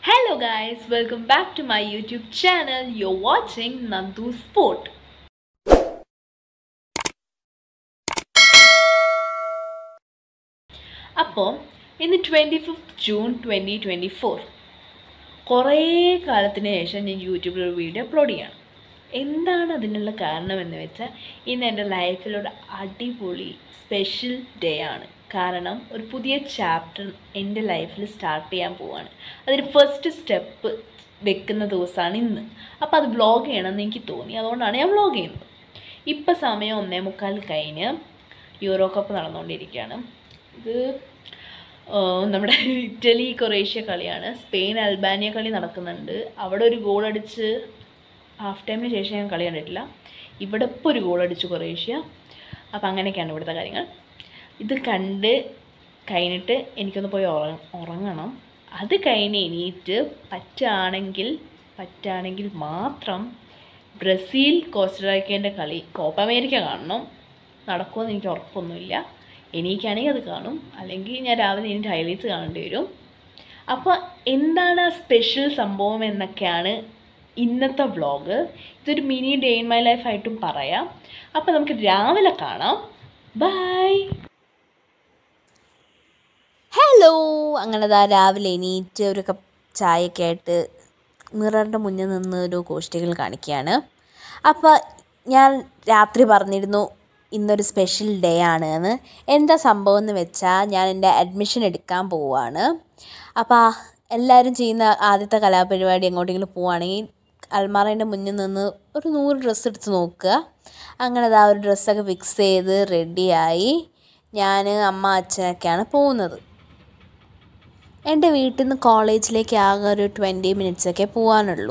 Hello guys, welcome back to my YouTube channel. You're watching Nandu Sport. അപ്പോൾ ഇന്ന് twenty fifth June twenty twenty four കുറേ കാലത്തിന് ശേഷം ഞാൻ യൂട്യൂബിൽ ഒരു വീഡിയോ അപ്ലോഡ് ചെയ്യണം എന്താണ് അതിനുള്ള കാരണം എന്ന് വെച്ചാൽ ഇന്ന് എൻ്റെ ലൈഫിലൊരു അടിപൊളി സ്പെഷ്യൽ ഡേ ആണ് കാരണം ഒരു പുതിയ ചാപ്റ്റർ എൻ്റെ ലൈഫിൽ സ്റ്റാർട്ട് ചെയ്യാൻ പോവാണ് അതിന് ഫസ്റ്റ് സ്റ്റെപ്പ് വെക്കുന്ന ദിവസമാണ് ഇന്ന് അപ്പോൾ അത് വ്ളോഗ് ചെയ്യണമെന്ന് എനിക്ക് തോന്നി അതുകൊണ്ടാണ് ഞാൻ വ്ളോഗ് ചെയ്യുന്നത് ഇപ്പം സമയം ഒന്നേ മുക്കാൽ കഴിഞ്ഞ് യൂറോ കപ്പ് നടന്നുകൊണ്ടിരിക്കുകയാണ് ഇത് ആ, നമ്മുടെ ഇറ്റലി കൊറേഷ്യ കളിയാണ് സ്പെയിൻ അൽബാനിയ കളി നടക്കുന്നുണ്ട് അവിടെ ഒരു ഗോൾ അടിച്ച് ഹാഫ് ടൈമിന് ശേഷം ഞാൻ കളി കണ്ടിട്ടില്ല ഇവിടെ ഇപ്പോൾ ഒരു ഗോൾ അടിച്ചു കൊറേഷ്യ അപ്പോൾ അങ്ങനെയൊക്കെയാണ് ഇവിടുത്തെ കാര്യങ്ങൾ ഇത് കണ്ട് കഴിഞ്ഞിട്ട് എനിക്കൊന്ന് പോയി ഉറ ഉറങ്ങണം അത് കഴിഞ്ഞ് എണീറ്റ് പറ്റുകയാണെങ്കിൽ പറ്റുകയാണെങ്കിൽ മാത്രം ബ്രസീൽ കോസ്റ്ററൈക്കേൻ്റെ കളി കോപ്പ അമേരിക്ക കാണണം നടക്കുമെന്ന് എനിക്ക് ഉറപ്പൊന്നുമില്ല എനിക്കാണെങ്കിൽ അത് കാണും അല്ലെങ്കിൽ ഞാൻ രാവിലെ എനിക്ക് ഹൈലൈറ്റ്സ് കാണേണ്ടി വരും അപ്പോൾ എന്താണ് ആ സ്പെഷ്യൽ സംഭവം എന്നൊക്കെയാണ് ഇന്നത്തെ വ്ളോഗ് ഇതൊരു mini day in my life ആയിട്ടും പറയാം അപ്പോൾ നമുക്ക് രാവിലെ കാണാം ബൈ ഹലോ അങ്ങനെ ദാ രാവിലെ എണീറ്റ് ഒരു കപ്പ് ചായയൊക്കെ ആയിട്ട് മിററിൻ്റെ മുന്നിൽ നിന്ന് ഒരു ഗോഷ്ഠികൾ കാണിക്കുകയാണ് അപ്പോൾ ഞാൻ രാത്രി പറഞ്ഞിരുന്നു ഇന്നൊരു സ്പെഷ്യൽ ഡേ ആണ് എന്ന് എന്താ സംഭവം എന്ന് വെച്ചാൽ ഞാൻ എൻ്റെ അഡ്മിഷൻ എടുക്കാൻ പോവുകയാണ് അപ്പോൾ എല്ലാവരും ചെയ്യുന്ന ആദ്യത്തെ കലാപരിപാടി എങ്ങോട്ടെങ്കിലും പോവുകയാണെങ്കിൽ അൽമാറേൻ്റെ മുന്നിൽ നിന്ന് ഒരു നൂറ് ഡ്രസ്സ് എടുത്ത് നോക്കുക അങ്ങനെ ദാ ഒരു ഡ്രസ്സൊക്കെ ഫിക്സ് ചെയ്ത് റെഡിയായി ഞാൻ അമ്മ അച്ഛനൊക്കെയാണ് പോകുന്നത് എൻ്റെ വീട്ടിൽ നിന്ന് കോളേജിലേക്ക് ആകെ ഒരു ട്വൻറ്റി മിനിറ്റ്സൊക്കെ പോകാനുള്ളൂ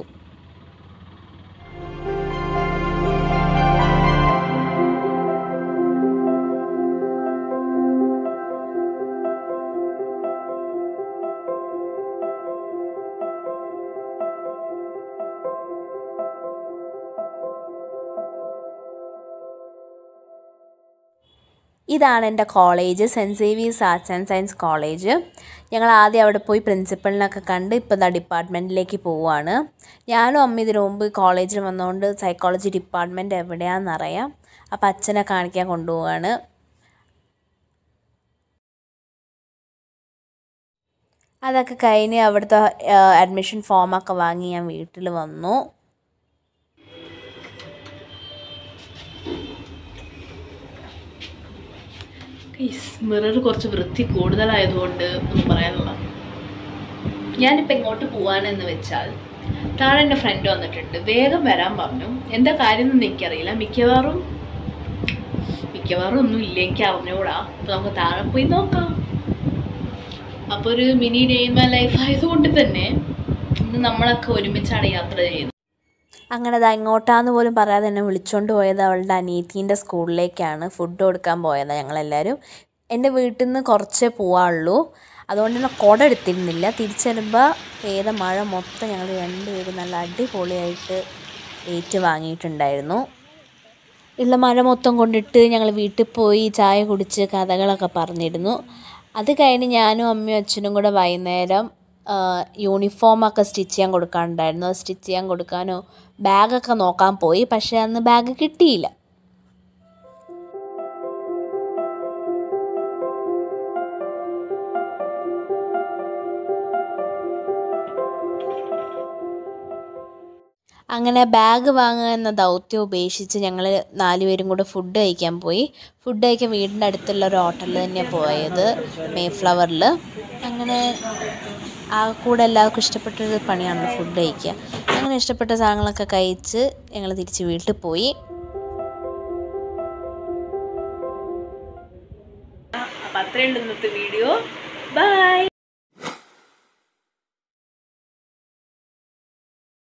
ഇതാണ് എൻ്റെ college Saint Xavier's arts and science college ഞങ്ങൾ ആദ്യം അവിടെ പോയി പ്രിൻസിപ്പളിനൊക്കെ കണ്ട് ഇപ്പോൾ ഇതാ ഡിപ്പാർട്ട്മെൻറ്റിലേക്ക് പോവുകയാണ് ഞാനും അമ്മ ഇതിനു മുമ്പ് കോളേജിൽ വന്നുകൊണ്ട് സൈക്കോളജി ഡിപ്പാർട്ട്മെൻറ്റ് എവിടെയാണെന്നറിയാം അപ്പോൾ അച്ഛനെ കാണിക്കാൻ കൊണ്ടുപോവാണ് അതൊക്കെ കഴിഞ്ഞ് അവിടുത്തെ അഡ്മിഷൻ ഫോമൊക്കെ വാങ്ങി ഞാൻ വീട്ടിൽ വന്നു മിറർ കുറച്ച് വൃത്തി കൂടുതലായതുകൊണ്ട് ഒന്നും പറയാനുള്ള ഞാനിപ്പോൾ എങ്ങോട്ട് പോവാനെന്ന് വെച്ചാൽ താഴെ എൻ്റെ ഫ്രണ്ട് വന്നിട്ടുണ്ട് വേഗം വരാൻ പറഞ്ഞു എന്താ കാര്യം എന്നൊന്നും എനിക്കറിയില്ല മിക്കവാറും മിക്കവാറും ഒന്നും ഇല്ല എനിക്ക് അറിഞ്ഞുകൂടാ അപ്പോൾ നമുക്ക് താഴെ പോയി നോക്കാം അപ്പോൾ ഒരു mini day in my life ആയതുകൊണ്ട് തന്നെ ഇന്ന് നമ്മളൊക്കെ ഒരുമിച്ചാണ് യാത്ര ചെയ്യുന്നത് അങ്ങനെ ദാ ഇങ്ങോട്ടാന്ന് പോലും പറയാതെ എന്നെ വിളിച്ചുകൊണ്ട് പോയത് അവളുടെ അനിയത്തീൻ്റെ സ്കൂളിലേക്കാണ് ഫുഡ് കൊടുക്കാൻ പോയത് ഞങ്ങളെല്ലാവരും എൻ്റെ വീട്ടിൽ നിന്ന് കുറച്ചേ പോവാനുള്ളൂ അതുകൊണ്ട് തന്നെ കുട എടുത്തിരുന്നില്ല തിരിച്ചു വരുമ്പോൾ പെയ്ത മഴ മൊത്തം ഞങ്ങൾ രണ്ടുപേരും നല്ല അടിപൊളിയായിട്ട് ഏറ്റു വാങ്ങിയിട്ടുണ്ടായിരുന്നു ഉള്ള മഴ മൊത്തം കൊണ്ടിട്ട് ഞങ്ങൾ വീട്ടിൽ പോയി ചായ കുടിച്ച് കഥകളൊക്കെ പറഞ്ഞിരുന്നു അത് കഴിഞ്ഞ് ഞാനും അമ്മയും അച്ഛനും കൂടെ വൈകുന്നേരം യൂണിഫോമൊക്കെ സ്റ്റിച്ച് ചെയ്യാൻ കൊടുക്കാനുണ്ടായിരുന്നു അത് സ്റ്റിച്ച് ചെയ്യാൻ കൊടുക്കാനോ ബാഗൊക്കെ നോക്കാൻ പോയി പക്ഷേ അന്ന് ബാഗ് കിട്ടിയില്ല അങ്ങനെ ബാഗ് വാങ്ങുക എന്ന ദൗത്യം ഉപേക്ഷിച്ച് ഞങ്ങൾ നാലുപേരും കൂടെ ഫുഡ് കഴിക്കാൻ പോയി ഫുഡ് കഴിക്കാൻ വീടിൻ്റെ അടുത്തുള്ള ഒരു ഹോട്ടലിൽ തന്നെയാണ് പോയത് മേഫ്ലവറിൽ അങ്ങനെ ആ കൂടെ എല്ലാവർക്കും ഇഷ്ടപ്പെട്ടൊരു പണിയാണല്ലോ ഫുഡ് കഴിക്കുക അങ്ങനെ ഇഷ്ടപ്പെട്ട സാധനങ്ങളൊക്കെ കഴിച്ച് ഞങ്ങൾ തിരിച്ച് വീട്ടിൽ പോയി അപ്പം അത്രയുണ്ട് ഇന്നത്തെ വീഡിയോ ബൈ